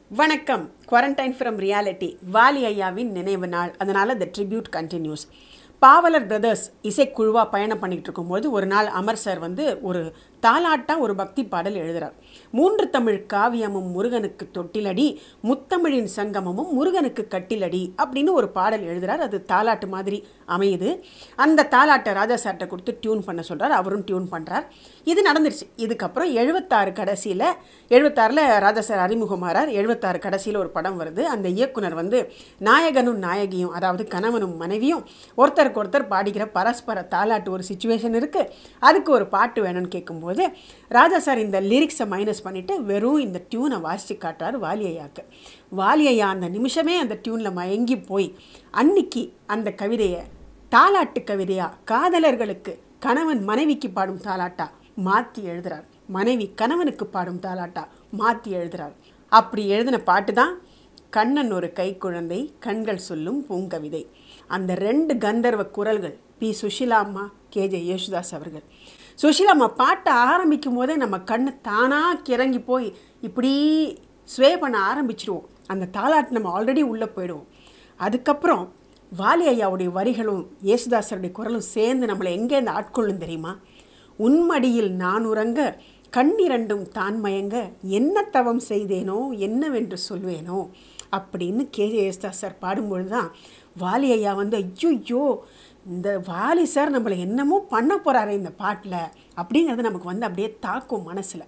வணக்கம் quarantine from reality Vaali ஐயாவின் நினைவு நாள் அதனால் the tribute continues Pavalar brothers இசைக்குழுவாக பயணம் பண்ணிக்கிட்டு இருக்கும்போது ஒரு நாள் அமர் சார் வந்து ஒரு தாலாட்டா ஒரு பக்தி பாடல் எழுதுறார் மூன்று தமிழ் காவியமும் முருகனுக்கு தொட்டிலடி முத்தமிழின் சங்கமமும் முருகனுக்கு கட்டிலடி அப்படின்னு ஒரு பாடல் எழுதுறார் அது தாலாட்டு மாதிரி அமையுது அந்த தாலாட்டை ராஜா சார்கிட்ட கொடுத்து டியூன் பண்ண சொல்றார் அவரும் டியூன் பண்ணுறார் இது நடந்துருச்சு இதுக்கப்புறம் எழுபத்தாறு கடைசியில் எழுபத்தாறில் ராஜா சார் அறிமுகமாறார் எழுபத்தாறு கடைசியில் ஒரு படம் வருது அந்த இயக்குனர் வந்து நாயகனும் நாயகியும் அதாவது கணவனும் மனைவியும் ஒருத்தருக்கு ஒருத்தர் பாடிக்கிற பரஸ்பர தாலாட்டு ஒரு சுச்சுவேஷன் இருக்குது அதுக்கு ஒரு பாட்டு வேணும்னு கேட்கும்போது ராஜா சார் இந்த லிரிக்ஸை மைனஸ் பண்ணிவிட்டு வெறும் இந்த டியூனை வாசித்து காட்டுறாரு வாலி ஐயாக்கு வாலி ஐயா அந்த நிமிஷமே அந்த டியூனில் மயங்கி போய் அன்னைக்கு அந்த கவிதையை தாலாட்டு கவிதையா காதலர்களுக்கு கணவன் மனைவிக்கு பாடும் தாலாட்டா மாற்றி எழுதுறார் மனைவி கணவனுக்கு பாடும் தாலாட்டா மாற்றி எழுதுறார் அப்படி எழுதின பாட்டு தான் கண்ணன் ஒரு கைக்குழந்தை கண்கள் சொல்லும் பூங்கவிதை அந்த ரெண்டு கந்தர்வ குரல்கள் பி சுஷிலா அம்மா கேஜே யேசுதாஸ் அவர்கள் சுஷிலா அம்மா பாட்டை ஆரம்பிக்கும் போதே நம்ம கண்ணு தானாக கிறங்கி போய் இப்படி ஸ்வே பண்ண ஆரம்பிச்சிருவோம் அந்த தாலாட்டு நம்ம ஆல்ரெடி உள்ளே போயிடுவோம் அதுக்கப்புறம் வாலி ஐயாவுடைய வரிகளும் யேசுதாசருடைய குரலும் சேர்ந்து நம்மளை எங்கேருந்து ஆட்கொள்ளும் தெரியுமா உன்மடியில் நான் உறங்க கண்ணிரண்டும் தான் மயங்க என்ன தவம் செய்தேனோ என்னவென்று சொல்வேனோ அப்படின்னு கேஜே யேசுதாஸ் சார் பாடும்பொழுது தான் வாலி ஐயா வந்து ஐயோ இந்த வாலி சார் நம்மளை என்னமோ பண்ண போகிறாரு இந்த பாட்டில் அப்படிங்கிறது நமக்கு வந்து அப்படியே தாக்கும் மனசில்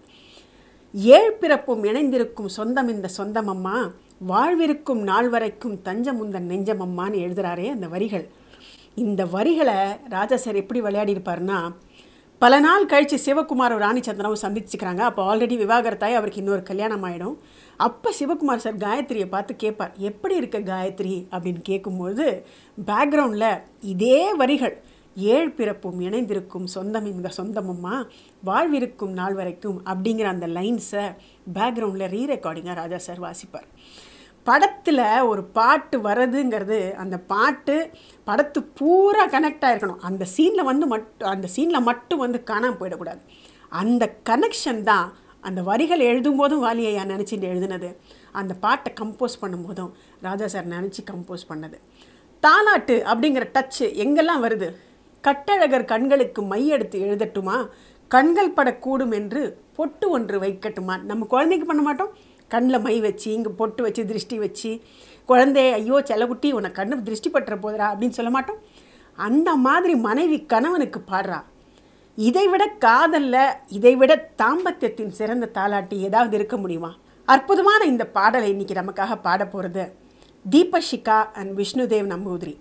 ஏழ் பிறப்பும் இணைந்திருக்கும் சொந்தம் இந்த சொந்தமம்மா வாழ்விருக்கும் நாள் வரைக்கும் தஞ்சம் உந்தன் நெஞ்சமம்மான்னு எழுதுகிறாரே அந்த வரிகள் இந்த வரிகளை ராஜா சார் எப்படி விளையாடியிருப்பாருன்னா பல நாள் கழித்து சிவகுமார் ராணிச்சந்திரனும் சந்திச்சுக்கிறாங்க அப்போ ஆல்ரெடி விவாகரத்தாய் அவருக்கு இன்னொரு கல்யாணம் ஆகிடும் அப்போ சிவகுமார் சார் காயத்ரியை பார்த்து கேட்பார் எப்படி இருக்க காயத்ரி அப்படின்னு கேட்கும்போது பேக்ரவுண்டில் இதே வரிகள் ஏழ் பிறப்பும் இணைந்திருக்கும் சொந்தம் இந்த சொந்தமம்மா வாழ்விருக்கும் நாள் வரைக்கும் அப்படிங்கிற அந்த லைன்ஸை பேக்ரவுண்டில் ரீ ரெக்கார்டிங்காக ராஜா சார் வாசிப்பார் படத்தில் ஒரு பாட்டு வர்றதுங்கிறது அந்த பாட்டு படத்து பூரா கனெக்ட் ஆகிருக்கணும் அந்த சீனில் வந்து மட்டும் அந்த சீனில் மட்டும் வந்து காணாமல் போயிடக்கூடாது அந்த கனெக்ஷன் தான் அந்த வரிகள் எழுதும் போதும் வாலியையா நினச்சிட்டு எழுதுனது அந்த பாட்டை கம்போஸ் பண்ணும்போதும் ராஜா சார் நினச்சி கம்போஸ் பண்ணது தாலாட்டு அப்படிங்கிற டச்சு எங்கெல்லாம் வருது கட்டழகர் கண்களுக்கு மையெடுத்து எழுதட்டுமா கண்கள் படக்கூடும் என்று பொட்டு ஒன்று வைக்கட்டுமா நம்ம குழந்தைக்கு பண்ண மாட்டோம் கண்ணில் மை வச்சு இங்கே பொட்டு வச்சு திருஷ்டி வச்சு குழந்தை ஐயோ செல்லக்குட்டி உனக்கு கண்ணு திருஷ்டி பட்டுற போதுரா அப்படின்னு சொல்ல மாட்டோம் அந்த மாதிரி மனைவி கணவனுக்கு பாடுறா இதைவிட காதலில் இதைவிட தாம்பத்தியத்தின் சிறந்த தாலாட்டி ஏதாவது இருக்க முடியுமா அற்புதமான இந்த பாடலை இன்னைக்கு நமக்காக பாட போகிறது தீபஷிகா அண்ட் விஷ்ணுதேவ் நம்பூதிரி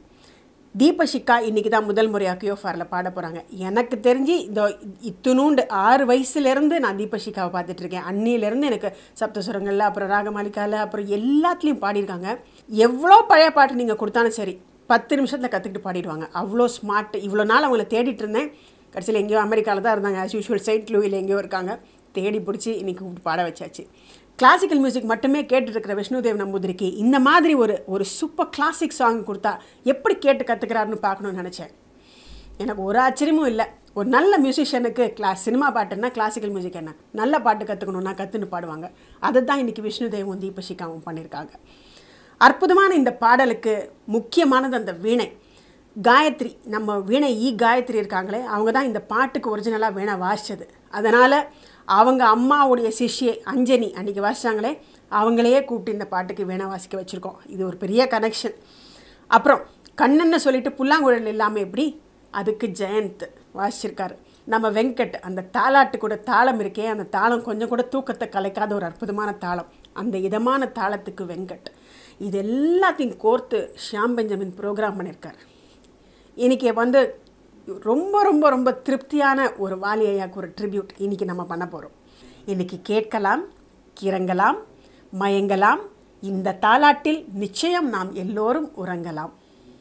தீபஷிகா இன்றைக்கி தான் முதல் முறையாக கியோஃபாரில் பாட போகிறாங்க எனக்கு தெரிஞ்சு இந்த இத்தினூண்டு ஆறு வயசுலேருந்து நான் தீபஷிகாவை பார்த்துட்ருக்கேன் அன்னியிலேருந்து எனக்கு சப்தசுரங்களில் அப்புறம் ராகமாலிகாவில் அப்புறம் எல்லாத்துலேயும் பாடியிருக்காங்க எவ்வளோ பழைய பாட்டு நீங்கள் கொடுத்தாலும் சரி பத்து நிமிஷத்தில் கற்றுக்கிட்டு பாடிடுவாங்க அவ்வளோ ஸ்மார்ட் இவ்வளோ நாள் அவங்கள தேடிட்டு இருந்தேன் கடைசியில் எங்கேயோ அமெரிக்காவில் தான் இருந்தாங்க ஆஸ் யூஷுவல் சைட் லூவில் எங்கேயோ இருக்காங்க தேடி பிடிச்சி இன்றைக்கி கூப்பிட்டு பாட வச்சாச்சு கிளாசிக்கல் மியூசிக் மட்டுமே கேட்டுருக்கிற விஷ்ணுதேவ் நம்பூதிரிக்கு இந்த மாதிரி ஒரு ஒரு சூப்பர் கிளாசிக் சாங் கொடுத்தா எப்படி கேட்டு கற்றுக்கிறாருன்னு பார்க்கணும்னு நினச்சேன் எனக்கு ஒரு ஆச்சரியமும் இல்லை ஒரு நல்ல மியூசிஷியனுக்கு கிளாஸ் சினிமா பாட்டுன்னா கிளாசிக்கல் மியூசிக் என்ன நல்ல பாட்டு கற்றுக்கணுன்னா கற்றுன்னு பாடுவாங்க அதை தான் இன்றைக்கி விஷ்ணுதேவும் தீபஷிகாவும் பண்ணியிருக்காங்க அற்புதமான இந்த பாடலுக்கு முக்கியமானது அந்த வீணை காயத்ரி நம்ம வீணை ஈ காயத்ரி இருக்காங்களே அவங்க தான் இந்த பாட்டுக்கு ஒரிஜினலாக வீணை வாசித்தது அதனால் அவங்க அம்மாவுடைய சிஷ்யை அஞ்சனி அன்றைக்கி வாசித்தாங்களே அவங்களையே கூப்பிட்டு இந்த பாட்டுக்கு வீணை வாசிக்க வச்சுருக்கோம் இது ஒரு பெரிய கனெக்ஷன் அப்புறம் கண்ணன்னு சொல்லிட்டு புல்லாங்குழல் இல்லாமல் எப்படி அதுக்கு ஜெயந்த் வாசிச்சிருக்காரு நம்ம வெங்கட் அந்த தாலாட்டு கூட தாளம் இருக்கே அந்த தாளம் கொஞ்சம் கூட தூக்கத்தை கலைக்காத ஒரு அற்புதமான தாளம் அந்த இதமான தாளத்துக்கு வெங்கட் இது எல்லாத்தையும் கோர்த்து ஷியாம் பெஞ்சமின் ப்ரோக்ராம் பண்ணியிருக்காரு இன்றைக்கி வந்து ரொம்ப ரொம்ப ரொம்ப திருப்தியான ஒரு வாலி ஐயாவுக்கு ஒரு ட்ரிபியூட் இன்றைக்கி நம்ம பண்ண போகிறோம் இன்றைக்கி கேட்கலாம் கிறங்கலாம் மயங்கலாம் இந்த தாலாட்டில் நிச்சயம் நாம் எல்லோரும் உறங்கலாம்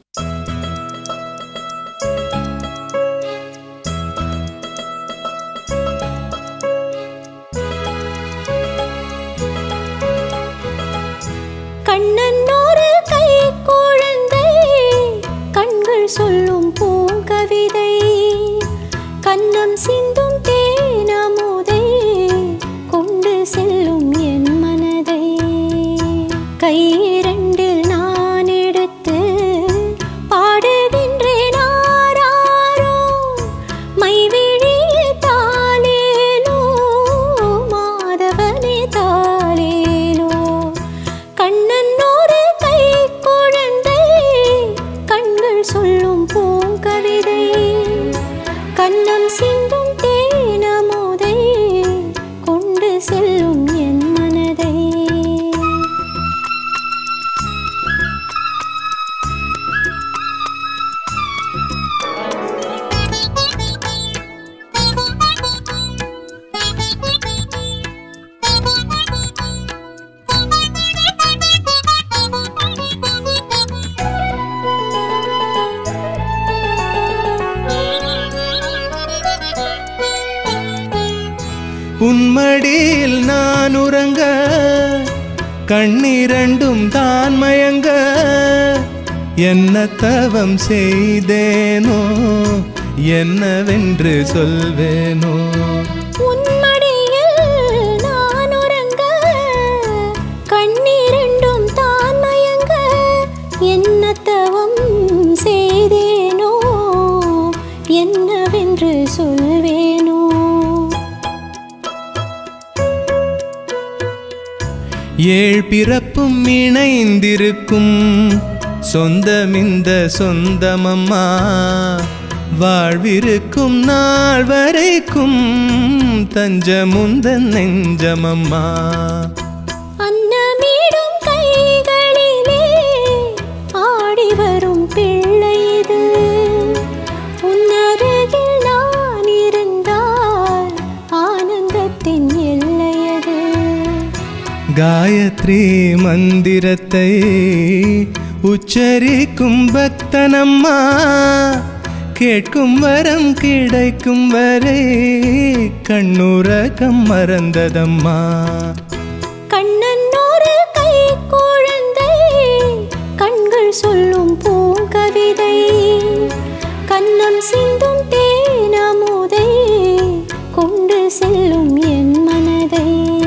கண்ணன் ஒரு கை குழந்தை கண்கள் சொல்லும் பூங்கவிதை கண்ணம் சிந்தும் தேனமுதை கொண்டு செல்லும் என் மனதை கையிரண்டில் நான் எடுத்து பாடுகின்றேன் ஆராரோ மைவிழியில் தாலேலோ மாதவனே தாலேலோ கண்ணன் ஒரு கை குழந்தை கண்கள் சொல்லும் பூங்கவிதை கண்ணம் சிந்தும் தேனமோதை கொண்டு செல்லும் என் மனதை உன்மடியில் நான் உறங்க கண்ணிரண்டும் தான் மயங்க என்ன தவம் செய்தேனோ என்னவென்று சொல்வேனோ உன்மடியில் நான் உறங்க கண்ணீரண்டும் தான் மயங்க என்ன தவம் செய்தேனோ என்னவென்று சொல்வேனோ ஏழ் பிறப்பும் இணைந்திருக்கும் சொந்தமிந்த சொந்தமம்மா வாழ்விருக்கும் நாள் வரைக்கும் தஞ்சமுந்தன் நெஞ்சமம்மா அன்னமிடும் கைகளிலே ஆடி வரும் பிள்ளை இது உன்னருகில் நான் இருந்தால் ஆனந்தத்தின் எல்லையது காயத்ரி மந்திரத்தை உச்சரிக்கும் பக்தனம்மா கேட்கும் வரம் கிடைக்கும் வரை கண்ணுறக்கம் மறந்ததம்மா கண்ணன் ஒரு கை குழந்தை கண்கள் சொல்லும் பூங்கவிதை கண்ணம் சிந்தும் தேனமுதை கொண்டு செல்லும் என் மனதை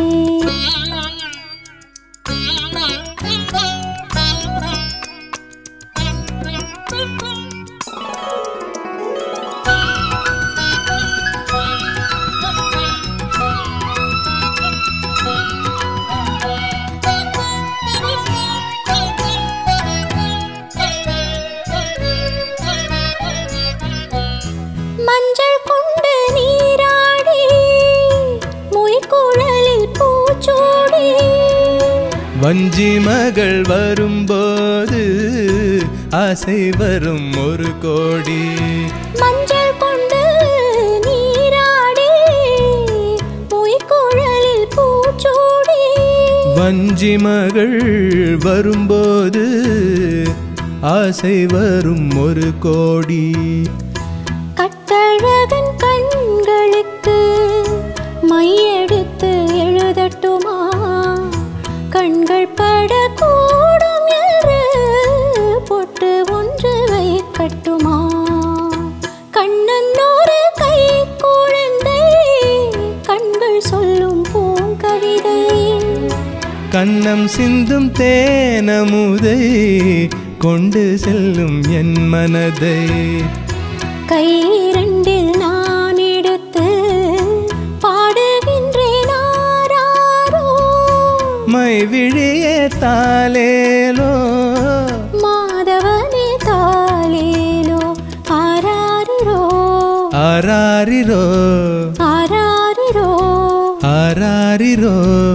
மஞ்சள் கொண்டு நீராடி மொய்க்குழலில் பூச்சூடி வஞ்சி மகள் வரும்போது ஆசை வரும் ஒரு கோடி மஞ்சள் கொண்டு நீராடி மொய்க்குழலில் பூச்சூடி வஞ்சி மகள் வரும்போது ஆசை வரும் ஒரு கோடி கட்டழகன் கண்களுக்கு மையெடுத்து எழுதட்டுமா கண்கள் படக்கூடும் என்று பொட்டு ஒன்று வைக்கட்டுமா கண்ணன் ஒரு கை குழந்தை கண்கள் சொல்லும் பூங்கவிதை கண்ணம் சிந்தும் தேனமுதை கொண்டு செல்லும் என் மனதை கைரண்டில் நான் எடுத்து பாடுகின்றேன் ஆராரோ மை விழியே தாலேலோ மாதவனே தாலேலோ ஆராரிரோ ஆராரிரோ ஆராரிரோ ஆராரிரோ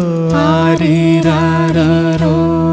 ஆரிராரோ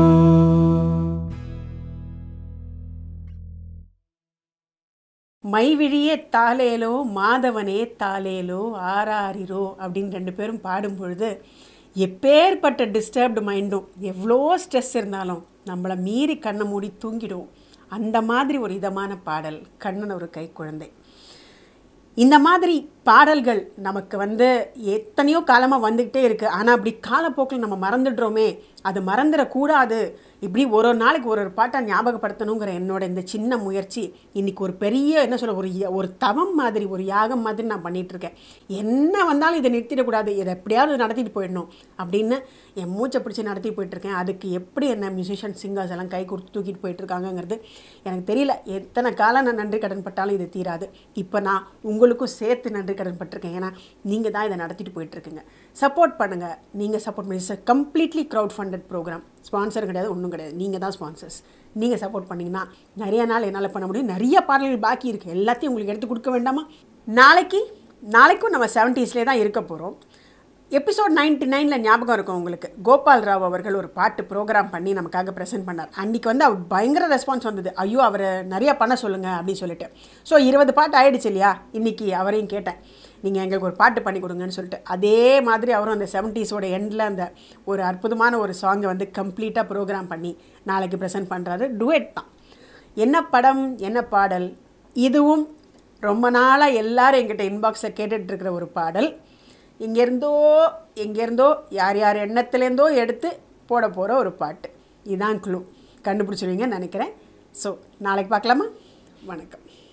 மைவிழியே தாலேலோ மாதவனே தாலேலோ ஆராரிரோ அப்படின்னு ரெண்டு பேரும் பாடும் பொழுது எப்பேற்பட்ட டிஸ்டர்ப்டு மைண்டும் எவ்வளோ ஸ்ட்ரெஸ் இருந்தாலும் நம்மளை மீறி கண்ணை மூடி தூங்கிடுவோம் அந்த மாதிரி ஒரு இதமான பாடல் கண்ணன் ஒரு கை குழந்தை இந்த மாதிரி பாடல்கள் நமக்கு வந்து எத்தனையோ காலமாக வந்துக்கிட்டே இருக்குது ஆனால் அப்படி காலப்போக்கில் நம்ம மறந்துடுறோமே அது மறந்துடக்கூடாது இப்படி ஒரு ஒரு நாளைக்கு ஒரு ஒரு பாட்டை ஞாபகப்படுத்தணுங்கிற என்னோட இந்த சின்ன முயற்சி இன்னைக்கு ஒரு பெரிய என்ன சொல்ல ஒரு ய- ஒரு தவம் மாதிரி ஒரு யாகம் மாதிரி நான் பண்ணிட்டு இருக்கேன் என்ன வந்தாலும் இதை நிறுத்திடக்கூடாது இதை எப்படியாவது நடத்திட்டு போயிடணும் அப்படின்னு என் மூச்சை பிடிச்சி நடத்தி போயிட்டு இருக்கேன் அதுக்கு எப்படி என்ன மியூசிஷியன் சிங்கர்ஸ் எல்லாம் கை கொடுத்து தூக்கிட்டு போயிட்டு இருக்காங்கங்கிறது எனக்கு தெரியல எத்தனை காலம் நான் நன்றி கடன் பட்டாலும் இது தீராது இப்போ நான் உங்களுக்கும் சேர்த்து நன்றி கடன் பட்டிருக்கேன் ஏன்னா நீங்கள் தான் இதை நடத்திட்டு போயிட்டு இருக்கீங்க சப்போர்ட் பண்ணுங்கள் நீங்கள் சப்போர்ட் பண்ணி sir completely crowd funded programme sponsor கிடையாது ஒன்றும் கிடையாது நீங்கள் தான் ஸ்பான்சர்ஸ் நீங்கள் சப்போர்ட் பண்ணிங்கன்னா நிறைய நாள் என்னால் பண்ண முடியும் நிறைய பாடல்கள் பாக்கி இருக்குது எல்லாத்தையும் உங்களுக்கு எடுத்து கொடுக்க வேண்டாமா நாளைக்கு நாளைக்கும் நம்ம செவன்ட்டீஸ்லேயே தான் இருக்க போகிறோம் எபிசோட் நைன்டி நைனில் ஞாபகம் இருக்கும் உங்களுக்கு கோபால் ராவ் அவர்கள் ஒரு பாட்டு ப்ரோக்ராம் பண்ணி நமக்காக ப்ரெசென்ட் பண்ணார் அன்றைக்கி வந்து அவர் பயங்கர ரெஸ்பான்ஸ் வந்தது ஐயோ அவரை நிறைய பண்ண சொல்லுங்கள் அப்படின்னு சொல்லிட்டு ஸோ இருபது பாட்டு ஆயிடுச்சு இல்லையா இன்றைக்கி அவரையும் கேட்டேன் நீங்கள் எங்களுக்கு ஒரு பாட்டு பண்ணி கொடுங்கன்னு சொல்லிட்டு அதே மாதிரி அவரும் அந்த செவன்ட்டீஸோட எண்டில் அந்த ஒரு அற்புதமான ஒரு சாங்கை வந்து கம்ப்ளீட்டாக ப்ரோக்ராம் பண்ணி நாளைக்கு ப்ரெசென்ட் பண்ணுறாரு டுவெட் தான் என்ன படம் என்ன பாடல் இதுவும் ரொம்ப நாளாக எல்லாரும் எங்கிட்ட இன்பாக்ஸில் கேட்டுட்ருக்கிற ஒரு பாடல் இங்கேருந்தோ எங்கேருந்தோ யார் யார் எண்ணத்துலேருந்தோ எடுத்து போட போகிற ஒரு பாட்டு இதுதான் க்ளூ கண்டுபிடிச்சிருவீங்கன்னு நினைக்கிறேன் ஸோ நாளைக்கு பார்க்கலாமா வணக்கம்